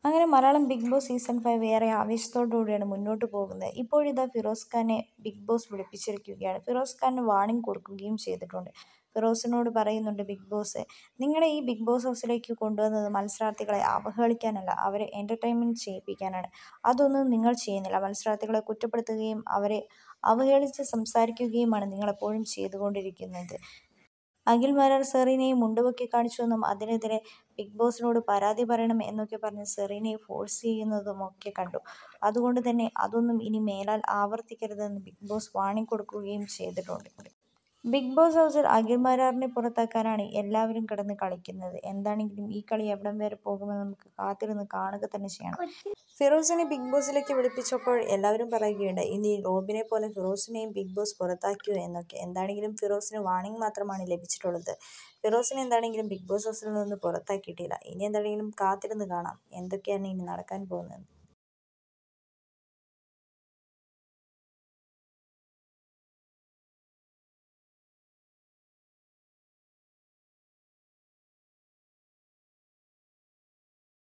അങ്ങനെ Malayalam Bigg Boss season five ഏറെ ആവേശത്തോടുകൂടിയാണ് മുന്നോട്ട് പോകുന്നത് ഇപ്പോഴിതാ ഫിറോസ് ഖാനെ ബിഗ് ബോസ് വിളിപ്പിച്ചിരിക്കുകയാണ് ഫിറോസ് ഖാന് വാണിംഗ് കൊടുക്കുകയും ചെയ്തിട്ടുണ്ട് ഫിറോസിനോട് പറയുന്നുണ്ട് ബിഗ് ബോസ് നിങ്ങളെ ഈ ബിഗ് ബോസ് ഹൗസിലേക്ക് കൊണ്ടുവന്നത് മത്സരാർത്ഥികളെ അവഹേളിക്കാനല്ല അവരെ എൻ്റർടൈൻമെൻറ്റ് ചെയ്യിപ്പിക്കാനാണ് അതൊന്നും നിങ്ങൾ ചെയ്യുന്നില്ല മത്സരാർത്ഥികളെ കുറ്റപ്പെടുത്തുകയും അവരെ അവഹേളിച്ച് സംസാരിക്കുകയുമാണ് നിങ്ങളെപ്പോഴും ചെയ്തുകൊണ്ടിരിക്കുന്നത് അഖിൽ മാരാർ സെറീനയെ മുണ്ടുപൊക്കി കാണിച്ചുവെന്നും അതിനെതിരെ ബിഗ് ബോസിനോട് പരാതി പറയണം എന്നൊക്കെ പറഞ്ഞ് സെറീനയെ ഫോഴ്സ് ചെയ്യുന്നതുമൊക്കെ കണ്ടു അതുകൊണ്ട് തന്നെ അതൊന്നും ഇനി മേലാൽ ആവർത്തിക്കരുതെന്ന് ബിഗ് ബോസ് വാണിംഗ് കൊടുക്കുകയും ചെയ്തിട്ടുണ്ട് ബിഗ് ബോസ് ഹൗസിൽ അഖിൽ മാരാറിനെ പുറത്താക്കാനാണ് എല്ലാവരും കിടന്ന് കളിക്കുന്നത് എന്താണെങ്കിലും ഈ കളി എവിടം വരെ പോകുമെന്ന് നമുക്ക് കാത്തിരുന്ന് കാണുക തന്നെ ചെയ്യണം ഫിറോസിനെ ബിഗ് ബോസിലേക്ക് വിളിപ്പിച്ചപ്പോൾ എല്ലാവരും പറയുകയുണ്ട് ഇനി റോബിനെ പോലെ ഫിറോസിനെയും ബിഗ് ബോസ് പുറത്താക്കിയോ എന്നൊക്കെ എന്താണെങ്കിലും ഫിറോസിന് വാണിംഗ് മാത്രമാണ് ലഭിച്ചിട്ടുള്ളത് ഫിറോസിനെ എന്താണെങ്കിലും ബിഗ് ബോസ് ഹൗസിൽ നിന്ന് പുറത്താക്കിയിട്ടില്ല ഇനി എന്താണെങ്കിലും കാത്തിരുന്ന് കാണാം എന്തൊക്കെയാണ് ഇനി നടക്കാൻ പോകുന്നത്